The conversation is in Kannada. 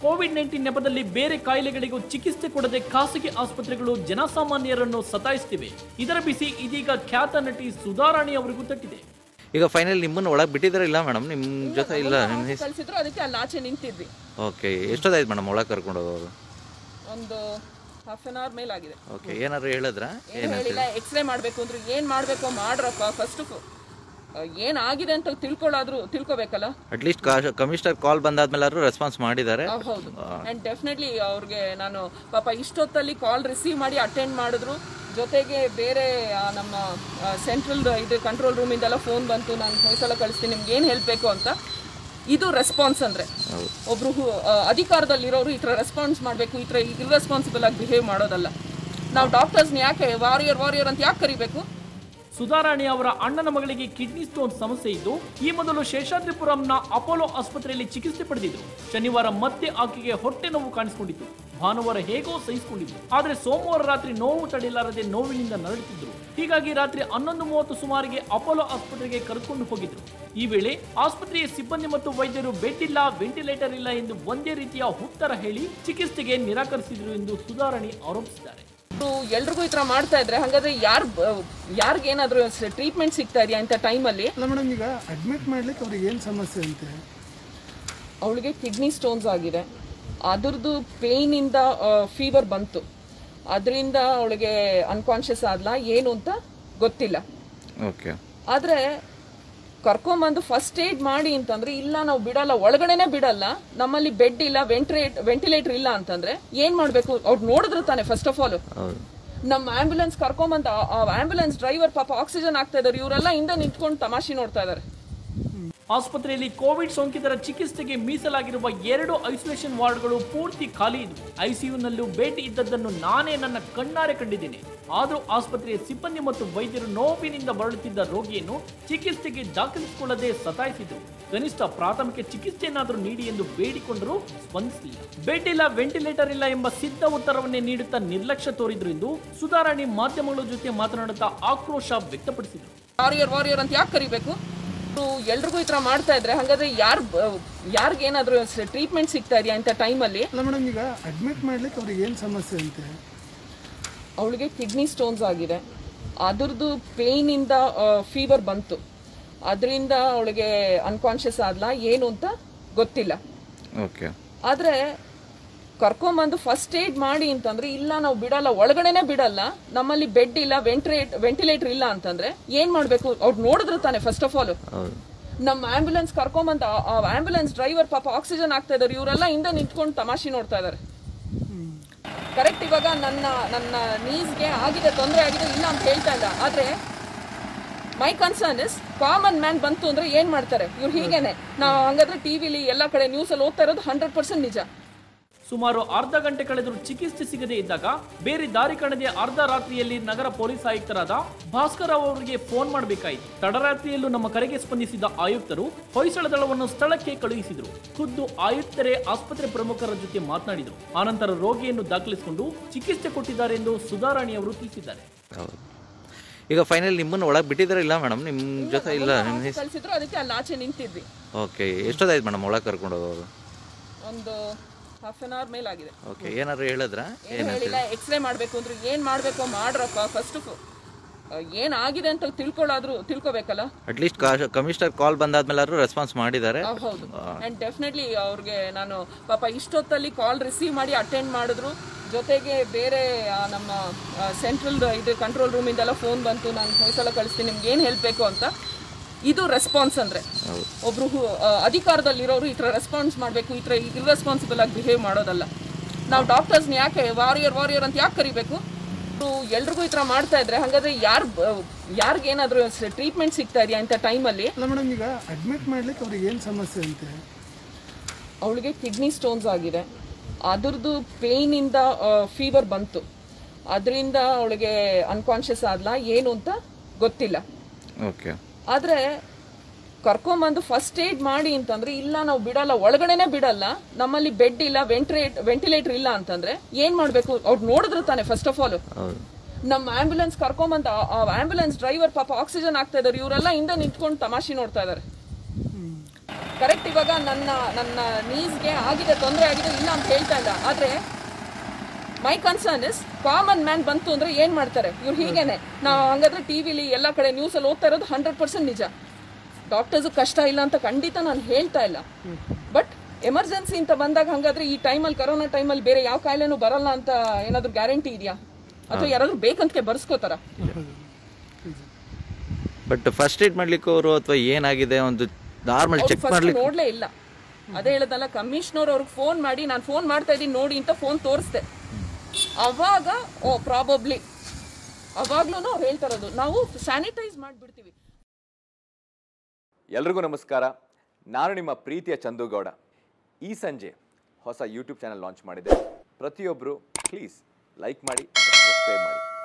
ಕೋವಿಡ್ ನೈನ್ಟೀನ್ ನೆಪದಲ್ಲಿ ಬೇರೆ ಕಾಯಿಲೆಗಳಿಗೂ ಚಿಕಿತ್ಸೆ ಕೊಡದೆ ಖಾಸಗಿ ಆಸ್ಪತ್ರೆಗಳು ಜನಸಾಮಾನ್ಯರನ್ನು ಸತಾಯಿಸುತ್ತಿವೆ ಇದರ ಬಿಸಿ ಇದೀಗ ಖ್ಯಾತ ನಟಿ ಸುಧಾರಾಣಿ ಅವರಿಗೂ ತಟ್ಟಿದೆ ಈಗ ಫೈನಲ್ ನಿಮ್ಮನ್ನು ಒಳಗೆ ಬಿಟ್ಟಿದ್ರೆ ಇಲ್ಲ ಮೇಡಮ್ ನಿಮ್ಮ ಜೊತೆ ಇಲ್ಲ ನಿಮ್ಮ ಕಳ್ಸಿದ್ರು ಅದಕ್ಕೆ ಅಲ್ಲಿ ಆಚೆ ನಿಂತಿದ್ವಿ ಓಕೆ ಎಷ್ಟೊತ್ತಾಯ್ತು ಮೇಡಮ್ ಒಳಗೆ ಕರ್ಕೊಂಡು ಹೋಗೋದು ಒಂದು ಹಾಫ್ ಅನ್ ಅವರ್ ಮೇಲಾಗಿದೆ ಓಕೆ ಏನಾದ್ರು ಹೇಳಿದ್ರಾ ಏನು ಹೇಳಿಲ್ಲ ಎಕ್ಸ್ರೇ ಮಾಡಬೇಕು ಅಂದ್ರೆ ಏನು ಮಾಡಬೇಕು ಮಾಡ್ರಪ್ಪ ಫಸ್ಟ್ ಏನಾಗಿದೆ ಅಂತ ತಿಳ್ಕೊಳ್ಳಾದ್ರು ತಿಳ್ಕೊಬೇಕಲ್ಲ ಅಟ್ಲೀಸ್ಟ್ ಕಮಿಷನರ್ ಕಾಲ್ ಬಂದಾದ್ಮೇಲಾದ್ರೂ ರೆಸ್ಪಾನ್ಸ್ ಮಾಡಿದ್ದಾರೆ ಆ, ಹೌದು ಅಂಡ್ ಡೆಫಿನೆಟ್ಲಿ ಅವ್ರಿಗೆ ನಾನು ಪಾಪ ಇಷ್ಟೊತ್ತಲ್ಲಿ ಕಾಲ್ ರಿಸೀವ್ ಮಾಡಿ ಅಟೆಂಡ್ ಮಾಡಿದ್ರು ಜೊತೆಗೆ ಬೇರೆ ಆ, ನಮ್ಮ ಸೆಂಟ್ರಲ್ ಇದು ಕಂಟ್ರೋಲ್ ರೂಮಿಂದೆಲ್ಲ ಫೋನ್ ಬಂತು ನಾನು ಹೊಯ್ಸಲ ಕಳಿಸ್ತೀನಿ ನಿಮ್ಗೆ ಏನು ಹೇಳಬೇಕು ಅಂತ ಇದು ರೆಸ್ಪಾನ್ಸ್ ಅಂದ್ರೆ ಒಬ್ರು ಹು- ಆ, ಅಧಿಕಾರದಲ್ಲಿರೋರು ಈ ಥರ ರೆಸ್ಪಾನ್ಸ್ ಮಾಡಬೇಕು ಈ ಥರ ಇರ್ರೆಸ್ಪಾನ್ಸಿಬಲ್ ಆಗಿ ಬಿಹೇವ್ ಮಾಡೋದಲ್ಲ ನಾವು ಡಾಕ್ಟರ್ಸ್ನ ಯಾಕೆ ವಾರಿಯರ್ ವಾರಿಯರ್ ಅಂತ ಯಾಕೆ ಕರಿಬೇಕು ಸುಧಾರಾಣಿ ಅವರ ಅಣ್ಣನ ಮಗಳಿಗೆ ಕಿಡ್ನಿ ಸ್ಟೋನ್ ಸಮಸ್ಯೆ ಇದ್ದು ಈ ಮೊದಲು ಶೇಷಾದ್ರಿಪುರಂನ ಅಪೋಲೋ ಆಸ್ಪತ್ರೆಯಲ್ಲಿ ಚಿಕಿತ್ಸೆ ಪಡೆದಿದ್ರು ಶನಿವಾರ ಮತ್ತೆ ಆಕೆಗೆ ಹೊಟ್ಟೆ ನೋವು ಕಾಣಿಸಿಕೊಂಡಿತ್ತು ಭಾನುವಾರ ಹೇಗೋ ಸಹಿಸಿಕೊಂಡಿದ್ರು ಆದ್ರೆ ಸೋಮವಾರ ರಾತ್ರಿ ನೋವು ತಡೆಯಲಾರದೆ ನೋವಿನಿಂದ ನರಳುತ್ತಿದ್ರು ಹೀಗಾಗಿ ರಾತ್ರಿ ಹನ್ನೊಂದು ಮೂವತ್ತು ಸುಮಾರಿಗೆ ಅಪೋಲೋ ಆಸ್ಪತ್ರೆಗೆ ಕರೆದುಕೊಂಡು ಹೋಗಿದ್ರು ಈ ವೇಳೆ ಆಸ್ಪತ್ರೆಯ ಸಿಬ್ಬಂದಿ ಮತ್ತು ವೈದ್ಯರು ಬೆಡ್ ಇಲ್ಲ ವೆಂಟಿಲೇಟರ್ ಇಲ್ಲ ಎಂದು ಒಂದೇ ರೀತಿಯ ಉತ್ತರ ಹೇಳಿ ಚಿಕಿತ್ಸೆಗೆ ನಿರಾಕರಿಸಿದ್ರು ಎಂದು ಸುಧಾರಾಣಿ ಆರೋಪಿಸಿದ್ದಾರೆ ಇದು ಎಲ್ರಿಗೂ ಈ ಥರ ಮಾಡ್ತಾ ಇದ್ರೆ ಹಾಗಾದ್ರೆ ಯಾರು ಯಾರಿಗೇನಾದ್ರೂ ಟ್ರೀಟ್ಮೆಂಟ್ ಸಿಗ್ತಾ ಇದೆಯಾ ಅಂತ ಟೈಮಲ್ಲಿ ಅಲ್ಲ ಮೇಡಮ್ ಈಗ ಅಡ್ಮಿಟ್ ಮಾಡ್ಲಿಕ್ಕೆ ಅವ್ರಿಗೆ ಏನು ಸಮಸ್ಯೆ ಅಂತೆ ಅವಳಿಗೆ ಕಿಡ್ನಿ ಸ್ಟೋನ್ಸ್ ಆಗಿದೆ ಅದ್ರದ್ದು ಪೇಯ್ನಿಂದ ಫೀವರ್ ಬಂತು ಅದರಿಂದ ಅವಳಿಗೆ ಅನ್ಕಾನ್ಷಿಯಸ್ ಆದ್ಲ ಏನು ಅಂತ ಗೊತ್ತಿಲ್ಲ ಓಕೆ ಆದರೆ ಕರ್ಕೊಂಬಂದು ಫಸ್ಟ್ ಏಡ್ ಮಾಡಿ ಅಂತಂದ್ರೆ ಇಲ್ಲ ನಾವು ಬಿಡಲ್ಲ ಒಳಗಡೆನೆ ಬಿಡಲ್ಲ ನಮ್ಮಲ್ಲಿ ಬೆಡ್ ಇಲ್ಲ ವೆಂಟಿಲೇಟ್ ವೆಂಟಿಲೇಟರ್ ಇಲ್ಲ ಅಂತಂದ್ರೆ ಏನ್ ಮಾಡ್ಬೇಕು ಅವ್ರು ನೋಡಿದ್ರು ತಾನೆ ಫಸ್ಟ್ ಆಫ್ ಆಲ್ ಹೌದು ನಮ್ಮ ಆಂಬ್ಯುಲೆನ್ಸ್ ಕರ್ಕೊಂಬಂದ ಆ ಆಂಬ್ಯುಲೆನ್ಸ್ ಡ್ರೈವರ್ ಪಾಪ ಆಕ್ಸಿಜನ್ ಆಗ್ತಾ ಇದಾರೆ ಇವರೆಲ್ಲ ಹಿಂದೆ ನಿಂತ್ಕೊಂಡು ತಮಾಷೆ ನೋಡ್ತಾ ಇದಾರೆ ಆಸ್ಪತ್ರೆಯಲ್ಲಿ ಕೋವಿಡ್ ಸೋಂಕಿತರ ಚಿಕಿತ್ಸೆಗೆ ಮೀಸಲಾಗಿರುವ ಎರಡು ಐಸೋಲೇಷನ್ ವಾರ್ಡ್ಗಳು ಪೂರ್ತಿ ಖಾಲಿ ಇದ್ವು ಐಸಿಯುನಲ್ಲೂ ಭೇಟಿ ಇದ್ದದ್ದನ್ನು ನಾನೇ ನನ್ನ ಕಣ್ಣಾರೆ ಕಂಡಿದ್ದೇನೆ ಆದರೂ ಆಸ್ಪತ್ರೆಯ ಸಿಬ್ಬಂದಿ ಮತ್ತು ವೈದ್ಯರು ನೋವಿನಿಂದ ಬಳಲುತ್ತಿದ್ದ ರೋಗಿಯನ್ನು ಚಿಕಿತ್ಸೆಗೆ ದಾಖಲಿಸಿಕೊಳ್ಳದೆ ಸತಾಯಿಸಿದರು ಕನಿಷ್ಠ ಪ್ರಾಥಮಿಕ ಚಿಕಿತ್ಸೆಯನ್ನಾದರೂ ನೀಡಿ ಎಂದು ಬೇಡಿಕೊಂಡರೂ ಸ್ಪಂದಿಸಲಿಲ್ಲ ಬೆಡ್ ಇಲ್ಲ ವೆಂಟಿಲೇಟರ್ ಇಲ್ಲ ಎಂಬ ಸಿದ್ಧ ಉತ್ತರವನ್ನೇ ನೀಡುತ್ತಾ ನಿರ್ಲಕ್ಷ್ಯ ತೋರಿದ್ರು ಎಂದು ಸುಧಾರಾಣಿ ಮಾಧ್ಯಮಗಳ ಜೊತೆ ಮಾತನಾಡುತ್ತಾ ಆಕ್ರೋಶ ವ್ಯಕ್ತಪಡಿಸಿದರು ವಾರಿಯರ್ ವಾರಿಯರ್ ಅಂತ ಯಾಕೆ ಕರಿಬೇಕು ಇದು ಎಲ್ರಿಗೂ ಈ ಥರ ಮಾಡ್ತಾ ಇದ್ರೆ ಹಾಗಾದ್ರೆ ಯಾರು ಯಾರಿಗೇನಾದ್ರೂ ಟ್ರೀಟ್ಮೆಂಟ್ ಸಿಗ್ತಾ ಇದೆಯಾ ಅಂತ ಟೈಮಲ್ಲಿ ಅಲ್ಲ ಮೇಡಮ್ ಈಗ ಅಡ್ಮಿಟ್ ಮಾಡ್ಲಿಕ್ಕೆ ಅವ್ರಿಗೆ ಏನು ಸಮಸ್ಯೆ ಅಂತೆ ಅವಳಿಗೆ ಕಿಡ್ನಿ ಸ್ಟೋನ್ಸ್ ಆಗಿದೆ ಅದ್ರದ್ದು ಪೇಯ್ನಿಂದ ಫೀವರ್ ಬಂತು ಅದರಿಂದ ಅವಳಿಗೆ ಅನ್ಕಾನ್ಷಿಯಸ್ ಆದ್ಲ ಏನು ಅಂತ ಗೊತ್ತಿಲ್ಲ ಓಕೆ ಆದರೆ ಕರ್ಕೊಂಬಂದು ಫಸ್ಟ್ ಏಡ್ ಮಾಡಿ ಅಂತಂದ್ರೆ ಇಲ್ಲ ನಾವು ಬಿಡಲ್ಲ ಒಳಗಡೆನೆ ಬಿಡಲ್ಲ ನಮ್ಮಲ್ಲಿ ಬೆಡ್ ಇಲ್ಲ ವೆಂಟಿಲೇಟ್ ವೆಂಟಿಲೇಟರ್ ಇಲ್ಲ ಅಂತಂದ್ರೆ ಏನ್ ಮಾಡ್ಬೇಕು ಅವ್ರು ನೋಡಿದ್ರು ತಾನೆ ಫಸ್ಟ್ ಆಫ್ ಆಲ್ ಹೌದು ನಮ್ಮ ಆಂಬ್ಯುಲೆನ್ಸ್ ಕರ್ಕೊಂಬಂದ ಆ ಆಂಬ್ಯುಲೆನ್ಸ್ ಡ್ರೈವರ್ ಪಾಪ ಆಕ್ಸಿಜನ್ ಆಗ್ತಾ ಇದಾರೆ ಇವರೆಲ್ಲ ಹಿಂದೆ ನಿಂತ್ಕೊಂಡು ತಮಾಷೆ ನೋಡ್ತಾ ಇದಾರೆ ಕರೆಕ್ಟ್ ಇವಾಗ ನನ್ನ ನನ್ನ ನೀಸ್ಗೆ ಆಗಿದೆ ತೊಂದರೆ ಆಗಿದೆ ಇಲ್ಲ ಅಂತ ಹೇಳ್ತಾ ಇಲ್ಲ ಆದ್ರೆ my concern is common man ಬಂತು ಅಂದ್ರೆ ಏನ್ ಮಾಡ್ತಾರೆ ಇವ್ರು ಹೀಗೇನೆ ನಾವು ಹಂಗಾದ್ರೆ ಟಿವಿಲಿ ಎಲ್ಲ ಕಡೆ ನ್ಯೂಸ್ ಅಲ್ಲಿ ಓದ್ತಾ ಇರೋದು ಹಂಡ್ರೆಡ್ ಪರ್ಸೆಂಟ್ ನಿಜ ಸುಮಾರು ಅರ್ಧ ಗಂಟೆ ಕಳೆದರೂ ಚಿಕಿತ್ಸೆ ಸಿಗದೇ ಇದ್ದಾಗ ಬೇರೆ ದಾರಿ ಕಾಣದೆ ಅರ್ಧ ರಾತ್ರಿಯಲ್ಲಿ ನಗರ ಪೊಲೀಸ್ ಆಯುಕ್ತರಾದ ಭಾಸ್ಕರ್ ರಾವ್ ಅವರಿಗೆ ಫೋನ್ ಮಾಡಬೇಕಾಯಿತು ತಡರಾತ್ರಿಯಲ್ಲೂ ನಮ್ಮ ಕರೆಗೆ ಸ್ಪಂದಿಸಿದ ಆಯುಕ್ತರು ಹೊಯ್ಸಳ ದಳವನ್ನು ಸ್ಥಳಕ್ಕೆ ಕಳುಹಿಸಿದರು ಖುದ್ದು ಆಯುಕ್ತರೇ ಆಸ್ಪತ್ರೆ ಪ್ರಮುಖರ ಜೊತೆ ಮಾತನಾಡಿದರು ಆನಂತರ ರೋಗಿಯನ್ನು ದಾಖಲಿಸಿಕೊಂಡು ಚಿಕಿತ್ಸೆ ಕೊಟ್ಟಿದ್ದಾರೆ ಎಂದು ಸುಧಾರಾಣಿ ಅವರು ತಿಳಿಸಿದ್ದಾರೆ ಹೌದು ಈಗ ಫೈನಲ್ ನಿಮ್ಮನ್ನು ಒಳಗೆ ಬಿಟ್ಟಿದ್ರೆ ಇಲ್ಲ ಮೇಡಮ್ ನಿಮ್ಮ ಜೊತೆ ಇಲ್ಲ ನಿಮ್ಮ ಕಳ್ಸಿದ್ರು ಅದಕ್ಕೆ ಅಲ್ಲಿ ಆಚೆ ನಿಂತಿದ್ವಿ ಓಕೆ ಎಷ್ಟೊತ್ತಾಯ್ತು ಮೇಡಮ್ ಒಳಗೆ ಕರ್ಕೊಂಡು ಹೋಗೋದು ಒಂದು ಹಾಫ್ ಅನ್ ಅವರ್ ಮೇಲಾಗಿದೆ ಓಕೆ ಏನಾದ್ರು ಹೇಳಿದ್ರಾ ಏನು ಹೇಳಿಲ್ಲ ಎಕ್ಸ್ರೇ ಮಾಡಬೇಕು ಅಂದ್ರೆ ಏನು ಮಾಡಬೇಕು ಮಾಡ್ರಪ್ಪ ಫಸ್ಟ್ ಏನಾಗಿದೆ ಅಂತ ತಿಳ್ಕೊಳ್ಳಾದ್ರು ತಿಳ್ಕೊಬೇಕಲ್ಲ ಅಟ್ಲೀಸ್ಟ್ ಕಮಿಷನರ್ ಕಾಲ್ ಬಂದಾದ್ಮೇಲಾದ್ರೂ ರೆಸ್ಪಾನ್ಸ್ ಮಾಡಿದ್ದಾರೆ ಆ, ಹೌದು ಅಂಡ್ ಡೆಫಿನೆಟ್ಲಿ ಅವ್ರಿಗೆ ನಾನು ಪಾಪ ಇಷ್ಟೊತ್ತಲ್ಲಿ ಕಾಲ್ ರಿಸೀವ್ ಮಾಡಿ ಅಟೆಂಡ್ ಮಾಡಿದ್ರು ಜೊತೆಗೆ ಬೇರೆ ಆ, ನಮ್ಮ ಸೆಂಟ್ರಲ್ ಇದು ಕಂಟ್ರೋಲ್ ರೂಮಿಂದೆಲ್ಲ ಫೋನ್ ಬಂತು ನಾನು ಹೊಯ್ಸಲ ಕಳಿಸ್ತೀನಿ ನಿಮ್ಗೆ ಏನು ಹೇಳಬೇಕು ಅಂತ ಇದು ರೆಸ್ಪಾನ್ಸ್ ಅಂದ್ರೆ ಒಬ್ರು ಹು- ಆ, ಅಧಿಕಾರದಲ್ಲಿರೋರು ಈ ಥರ ರೆಸ್ಪಾನ್ಸ್ ಮಾಡಬೇಕು ಈ ಥರ ಇರ್ರೆಸ್ಪಾನ್ಸಿಬಲ್ ಆಗಿ ಬಿಹೇವ್ ಮಾಡೋದಲ್ಲ ನಾವು ಡಾಕ್ಟರ್ಸ್ನ ಯಾಕೆ ವಾರಿಯರ್ ವಾರಿಯರ್ ಅಂತ ಯಾಕೆ ಕರಿಬೇಕು ಇದು ಎಲ್ರಿಗೂ ಈ ಥರ ಮಾಡ್ತಾ ಇದ್ರೆ ಹಾಗಾದ್ರೆ ಯಾರು ಯಾರಿಗೇನಾದ್ರೂ ಟ್ರೀಟ್ಮೆಂಟ್ ಸಿಗ್ತಾ ಇದೆಯಾ ಅಂತ ಟೈಮಲ್ಲಿ ಅಲ್ಲ ಮೇಡಮ್ ಈಗ ಅಡ್ಮಿಟ್ ಮಾಡ್ಲಿಕ್ಕೆ ಅವ್ರಿಗೆ ಏನು ಸಮಸ್ಯೆ ಅಂತೆ ಅವಳಿಗೆ ಕಿಡ್ನಿ ಸ್ಟೋನ್ಸ್ ಆಗಿದೆ ಅದ್ರದ್ದು ಪೇಯ್ನಿಂದ ಫೀವರ್ ಬಂತು ಅದರಿಂದ ಅವಳಿಗೆ ಅನ್ಕಾನ್ಷಿಯಸ್ ಆದ್ಲ ಏನು ಅಂತ ಗೊತ್ತಿಲ್ಲ ಓಕೆ ಆದರೆ ಕರ್ಕೊಂಬಂದು ಫಸ್ಟ್ ಏಡ್ ಮಾಡಿ ಅಂತಂದ್ರೆ ಇಲ್ಲ ನಾವು ಬಿಡಲ್ಲ ಒಳಗಡೆನೆ ಬಿಡಲ್ಲ ನಮ್ಮಲ್ಲಿ ಬೆಡ್ ಇಲ್ಲ ವೆಂಟಿಲೇಟ್ ವೆಂಟಿಲೇಟರ್ ಇಲ್ಲ ಅಂತಂದ್ರೆ ಏನ್ ಮಾಡ್ಬೇಕು ಅವ್ರು ನೋಡಿದ್ರು ತಾನೆ ಫಸ್ಟ್ ಆಫ್ ಆಲ್ ಹೌದು ನಮ್ಮ ಆಂಬ್ಯುಲೆನ್ಸ್ ಕರ್ಕೊಂಬಂದ ಆ ಆಂಬ್ಯುಲೆನ್ಸ್ ಡ್ರೈವರ್ ಪಾಪ ಆಕ್ಸಿಜನ್ ಆಗ್ತಾ ಇದಾರೆ ಇವರೆಲ್ಲ ಹಿಂದೆ ನಿಂತ್ಕೊಂಡು ತಮಾಷೆ ನೋಡ್ತಾ ಇದಾರೆ ಕರೆಕ್ಟ್ ಇವಾಗ ನನ್ನ ನನ್ನ ನೀಸ್ಗೆ ಆಗಿದೆ ತೊಂದರೆ ಆಗಿದೆ ಇಲ್ಲ ಅಂತ ಹೇಳ್ತಾ ಇಲ್ಲ ಆದರೆ my concern is common man ಬಂತು ಅಂದ್ರೆ ಏನ್ ಮಾಡ್ತಾರೆ ಇವ್ರು ಹೀಗೇನೆ ನಾವು ಹಂಗಾದ್ರೆ ಟಿವಿಲಿ ಎಲ್ಲ ಕಡೆ ನ್ಯೂಸ್ ಅಲ್ಲಿ ಓದ್ತಾ ಇರೋದು ಹಂಡ್ರೆಡ್ ಪರ್ಸೆಂಟ್ ನಿಜ ಡಾಕ್ಟರ್ಸ್ ಕಷ್ಟ ಇಲ್ಲ ಅಂತ ಖಂಡಿತ ನಾನು ಹೇಳ್ತಾ ಇಲ್ಲ ಬಟ್ ಎಮರ್ಜೆನ್ಸಿ ಅಂತ ಬಂದಾಗ ಹಂಗಾದ್ರೆ ಈ ಟೈಮಲ್ಲಿ ಕರೋನಾ ಟೈಮಲ್ಲಿ ಬೇರೆ ಯಾವ ಕಾಯಿಲೆನೂ ಬರಲ್ಲ ಅಂತ ಏನಾದ್ರು ಗ್ಯಾರಂಟಿ ಇದೆಯಾ ಅಥವಾ ಯಾರಾದ್ರೂ ಬೇಕಂತ ಬರ್ಸ್ಕೋತಾರ ಬಟ್ ಫಸ್ಟ್ ಏಡ್ ಮಾಡ್ಲಿಕ್ಕೆ ಅವರು ಅಥವಾ ಏನಾಗಿದೆ ಒಂದು ನಾರ್ಮಲ್ ಚೆಕ್ ಫಸ್ಟ್ ಮಾಡ್ಲಿಕ್ಕೆ ನೋಡ್ಲೇ ಇಲ್ಲ ಅದೇ ಹೇಳದಲ್ಲ ಕಮಿಷನರ್ ಅವ್ರಿಗೆ ಫೋನ್ ಮಾಡಿ ನಾನು ಫೋನ್ ಮಾಡ್ತಾ ಇದ್ದೀನಿ ನೋಡಿ ಅಂತ ಫೋನ್ ತೋರಿಸ್ದೆ ಅವಾಗ ಓ ಪ್ರಾಬಬ್ಲಿ ಅವಾಗ್ಲೂ ಅವ್ರು ಹೇಳ್ತಾ ಇರೋದು ನಾವು ಸ್ಯಾನಿಟೈಸ್ ಮಾಡಿಬಿಡ್ತೀವಿ ಎಲ್ರಿಗೂ ನಮಸ್ಕಾರ ನಾನು ನಿಮ್ಮ ಪ್ರೀತಿಯ ಚಂದುಗೌಡ ಈ ಸಂಜೆ ಹೊಸ ಯೂಟ್ಯೂಬ್ ಚಾನಲ್ ಲಾಂಚ್ ಮಾಡಿದೆ ಪ್ರತಿಯೊಬ್ಬರು ಪ್ಲೀಸ್ ಲೈಕ್ ಮಾಡಿ ಸಬ್ಸ್ಕ್ರೈಬ್ ಮಾಡಿ